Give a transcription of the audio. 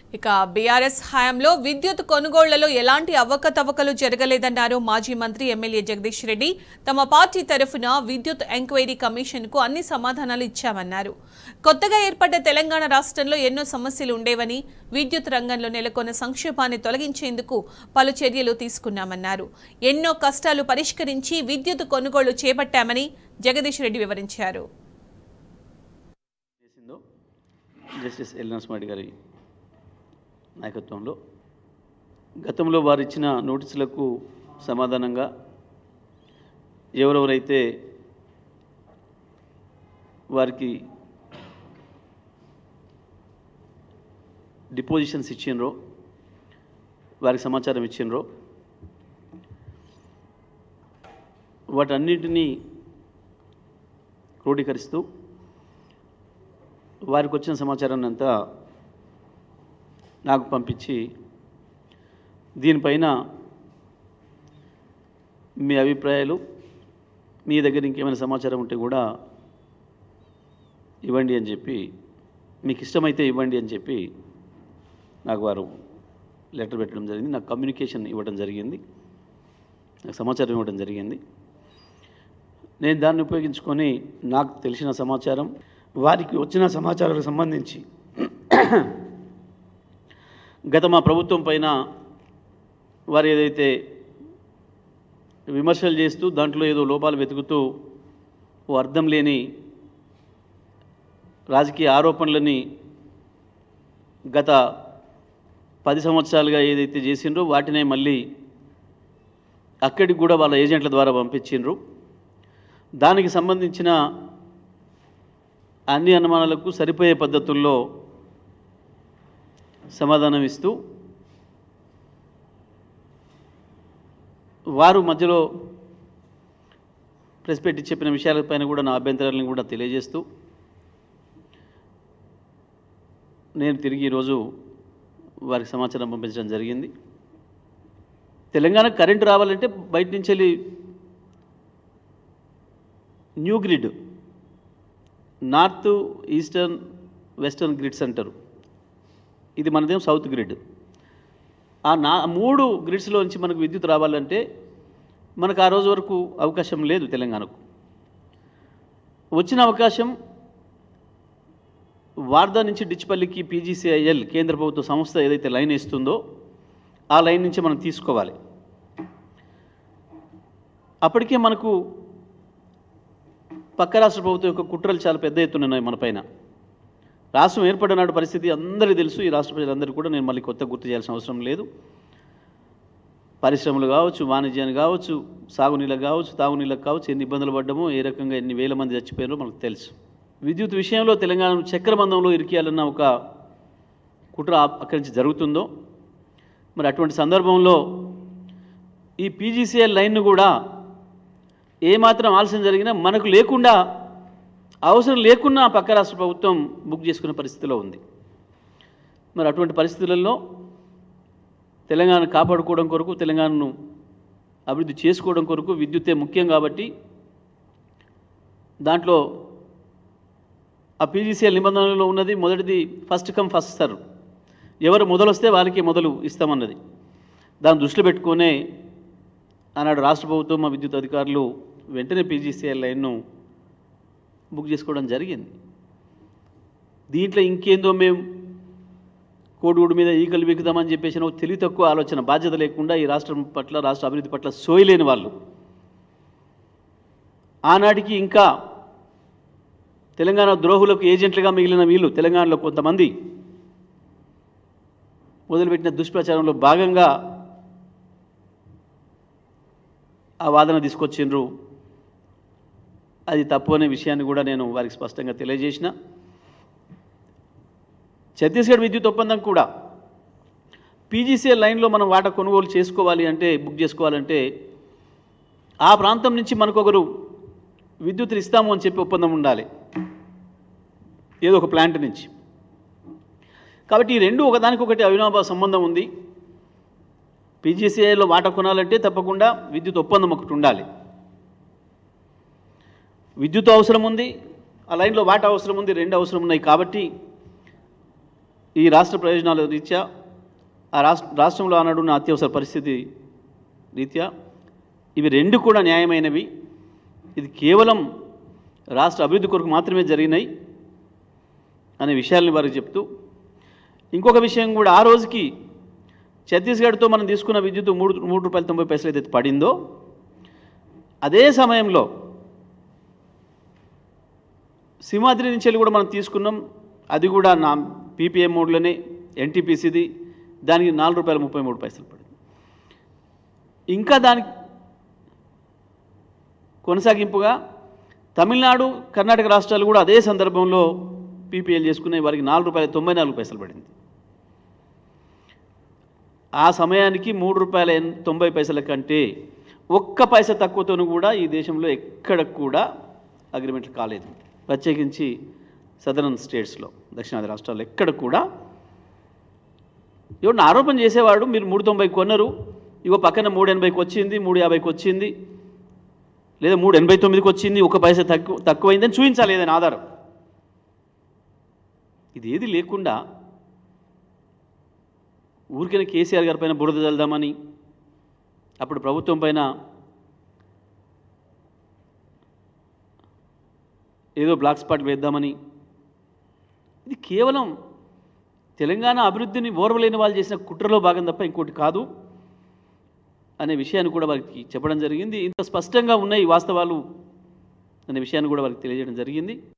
ఇక బీఆర్ఎస్ హయాంలో విద్యుత్ కొనుగోళ్లలో ఎలాంటి అవకతవకలు జరగలేదన్నారు మాజీ మంత్రి ఎమ్మెల్యే జగదీష్ రెడ్డి తమ పార్టీ తరఫున విద్యుత్ ఎంక్వైరీ కమిషన్ కు అన్ని సమాధానాలు ఇచ్చామన్నారు కొత్తగా ఏర్పడ్డ తెలంగాణ రాష్ట్రంలో ఎన్నో సమస్యలు ఉండేవని విద్యుత్ రంగంలో నెలకొన్న సంక్షేమాన్ని తొలగించేందుకు పలు చర్యలు తీసుకున్నామన్నారు ఎన్నో కష్టాలు పరిష్కరించి విద్యుత్ కొనుగోళ్లు చేపట్టామని జగదీష్ రెడ్డి వివరించారు చేసిందో జస్టిస్ ఎల్ నరసింహారెడ్డి గారి నాయకత్వంలో గతంలో వారు ఇచ్చిన నోటీసులకు సమాధానంగా ఎవరెవరైతే వారికి డిపోజిషన్స్ ఇచ్చిండ్రో వారికి సమాచారం ఇచ్చిండ్రో వాటన్నిటినీ క్రోడీకరిస్తూ వారికి వచ్చిన సమాచారాన్ని అంతా నాకు పంపించి దీనిపైన మీ అభిప్రాయాలు మీ దగ్గర ఇంకేమైనా సమాచారం ఉంటే కూడా ఇవ్వండి అని చెప్పి మీకు ఇష్టమైతే ఇవ్వండి అని చెప్పి నాకు వారు లెటర్ పెట్టడం జరిగింది నాకు కమ్యూనికేషన్ ఇవ్వడం జరిగింది నాకు సమాచారం ఇవ్వడం జరిగింది నేను దాన్ని ఉపయోగించుకొని నాకు తెలిసిన సమాచారం వారికి వచ్చిన సమాచారాలకు సంబంధించి గత మా ప్రభుత్వం పైన వారు ఏదైతే విమర్శలు చేస్తూ దాంట్లో ఏదో లోపాలు వెతుకుతూ ఓ అర్థం లేని రాజకీయ ఆరోపణలని గత పది సంవత్సరాలుగా ఏదైతే చేసిండ్రో వాటినే మళ్ళీ అక్కడికి కూడా వాళ్ళ ఏజెంట్ల ద్వారా పంపించిండ్రు దానికి సంబంధించిన అన్ని అనుమానాలకు సరిపోయే పద్ధతుల్లో సమాధానం ఇస్తూ వారు మధ్యలో ప్రెస్ పెట్టి చెప్పిన విషయాలపైన కూడా నా అభ్యంతరాలను కూడా తెలియజేస్తూ నేను తిరిగి ఈరోజు వారికి సమాచారం పంపించడం జరిగింది తెలంగాణ కరెంటు రావాలంటే బయట నుంచి వెళ్ళి new grid north eastern western grids అంటారు ఇది మనదేం సౌత్ గ్రిడ్ ఆ నా మూడు గ్రిడ్స్లో నుంచి మనకు విద్యుత్ రావాలంటే మనకు ఆ రోజు వరకు అవకాశం లేదు తెలంగాణకు వచ్చిన అవకాశం వార్దా నుంచి డిచ్పల్లికి పీజీసీఐఎల్ కేంద్ర ప్రభుత్వ సంస్థ ఏదైతే లైన్ ఇస్తుందో ఆ లైన్ నుంచి మనం తీసుకోవాలి అప్పటికే మనకు పక్క రాష్ట్ర ప్రభుత్వం యొక్క కుట్రలు చాలా పెద్ద ఎత్తున ఉన్నాయి మన పైన రాష్ట్రం ఏర్పడినాడు పరిస్థితి అందరికీ తెలుసు ఈ రాష్ట్ర ప్రజలందరికీ కూడా నేను మళ్ళీ కొత్త గుర్తు చేయాల్సిన అవసరం లేదు పరిశ్రమలు కావచ్చు వాణిజ్యాన్ని కావచ్చు సాగునీళ్ళకు కావచ్చు తాగునీళ్ళకు కావచ్చు ఎన్ని ఇబ్బందులు పడ్డామో ఏ రకంగా ఎన్ని వేల మంది చచ్చిపోయారో మనకు తెలుసు విద్యుత్ విషయంలో తెలంగాణ చక్రబంధంలో ఇరికియాలన్న ఒక కుట్ర ఆ- అక్కడి నుంచి జరుగుతుందో మరి అటువంటి సందర్భంలో ఈ పీజీసీఎల్ లైన్ను కూడా ఏమాత్రం ఆలస్యం జరిగినా మనకు లేకుండా అవసరం లేకున్నా పక్క రాష్ట్ర ప్రభుత్వం బుక్ చేసుకునే పరిస్థితిలో ఉంది మరి అటువంటి పరిస్థితులలో తెలంగాణ కాపాడుకోవడం కొరకు తెలంగాణను అభివృద్ధి చేసుకోవడం కొరకు విద్యుత్తే ముఖ్యం కాబట్టి దాంట్లో ఆ పీజీసీఎల్ నిబంధనలలో ఉన్నది మొదటిది ఫస్ట్ కమ్ ఫస్ట్ సర్ ఎవరు మొదలు వస్తే వాళ్ళకి మొదలు ఇస్తామన్నది దాన్ని దృష్టిలో పెట్టుకునే ఆనాడు రాష్ట్ర ప్రభుత్వం మా విద్యుత్ అధికారులు వెంటనే పీజీసీఎల్ లైన్ను బుక్ చేసుకోవడం జరిగింది దీంట్లో ఇంకేందో మేము కోడిగుడు మీద ఈకలు బిగుదామని చెప్పేసి ఒక తెలివి తక్కువ ఆలోచన బాధ్యత లేకుండా ఈ రాష్ట్రం పట్ల రాష్ట్ర అభివృద్ధి పట్ల సోయలేని వాళ్ళు ఆనాటికి ఇంకా తెలంగాణ ద్రోహులకు ఏజెంట్లుగా మిగిలిన వీళ్ళు తెలంగాణలో కొంతమంది మొదలుపెట్టిన దుష్ప్రచారంలో భాగంగా ఆ వాదన తీసుకొచ్చిండ్రు అది తప్పు అనే విషయాన్ని కూడా నేను వారికి స్పష్టంగా తెలియజేసిన ఛత్తీస్గఢ్ విద్యుత్ ఒప్పందం కూడా పీజీసీఎల్ లైన్లో మనం వాటా కొనుగోలు చేసుకోవాలి అంటే బుక్ చేసుకోవాలంటే ఆ ప్రాంతం నుంచి మనకు ఒకరు విద్యుత్తులు ఇస్తాము అని చెప్పి ఒప్పందం ఉండాలి ఏదో ఒక ప్లాంట్ నుంచి కాబట్టి ఈ రెండు ఒకదానికొకటి అవినాభావ సంబంధం ఉంది పీజీసీఐలో వాటా కొనాలంటే తప్పకుండా విద్యుత్ ఒప్పందం ఒకటి ఉండాలి విద్యుత్ అవసరం ఉంది ఆ లైన్లో వాటా అవసరం ఉంది రెండు అవసరం ఉన్నాయి కాబట్టి ఈ రాష్ట్ర ప్రయోజనాల రీత్యా ఆ రాష్ట్ర రాష్ట్రంలో ఆనాడు ఉన్న అత్యవసర పరిస్థితి రీత్యా ఇవి రెండు కూడా న్యాయమైనవి ఇది కేవలం రాష్ట్ర అభివృద్ధి కొరకు మాత్రమే జరిగినాయి అనే విషయాల్ని వారికి చెప్తూ ఇంకొక విషయం కూడా ఆ రోజుకి ఛత్తీస్గఢ్తో మనం తీసుకున్న విద్యుత్ మూడు మూడు రూపాయల తొంభై పైసలు ఏదైతే పడిందో అదే సమయంలో సింహాద్రి నుంచి వెళ్ళి కూడా మనం తీసుకున్నాం అది కూడా నా పీపీఎం మోడ్లోనే ఎన్టీపీసీది దానికి నాలుగు రూపాయల ముప్పై మూడు పైసలు పడింది ఇంకా దానికి కొనసాగింపుగా తమిళనాడు కర్ణాటక రాష్ట్రాలు కూడా అదే సందర్భంలో పీపీఎల్ చేసుకునే వారికి నాలుగు రూపాయల తొంభై నాలుగు పైసలు పడింది ఆ సమయానికి మూడు రూపాయల ఎన్- తొంభై పైసల కంటే ఒక్క పైసా తక్కువతోనూ కూడా ఈ దేశంలో ఎక్కడ కూడా అగ్రిమెంట్లు కాలేదు ప్రత్యేకించి సదరన్ స్టేట్స్లో దక్షిణాది రాష్ట్రాల్లో ఎక్కడ కూడా ఎవరిని ఆరోపణ చేసేవాడు మీరు మూడు తొంభైకి కొన్నారు ఇగో పక్కన మూడు ఎనభైకి వచ్చింది మూడు యాభైకి వచ్చింది లేదా మూడు ఎనభై తొమ్మిదికి వచ్చింది ఒక పైసా తక్కువ తక్కువైందని చూపించాలి ఏదైనా ఆధారం ఇది ఏది లేకుండా ఊరికైనా కేసీఆర్ గారి పైన బురద చల్దామని అప్పుడు ప్రభుత్వం పైన ఏదో బ్లాక్ స్పాట్ వేద్దామని ఇది కేవలం తెలంగాణ అభివృద్ధిని ఓర్వలేని వాళ్ళు చేసిన కుట్రలో భాగం తప్ప ఇంకోటి కాదు అనే విషయాన్ని కూడా వారికి చెప్పడం జరిగింది ఇంత స్పష్టంగా ఉన్నాయి ఈ వాస్తవాలు అనే విషయాన్ని కూడా వారికి తెలియజేయడం జరిగింది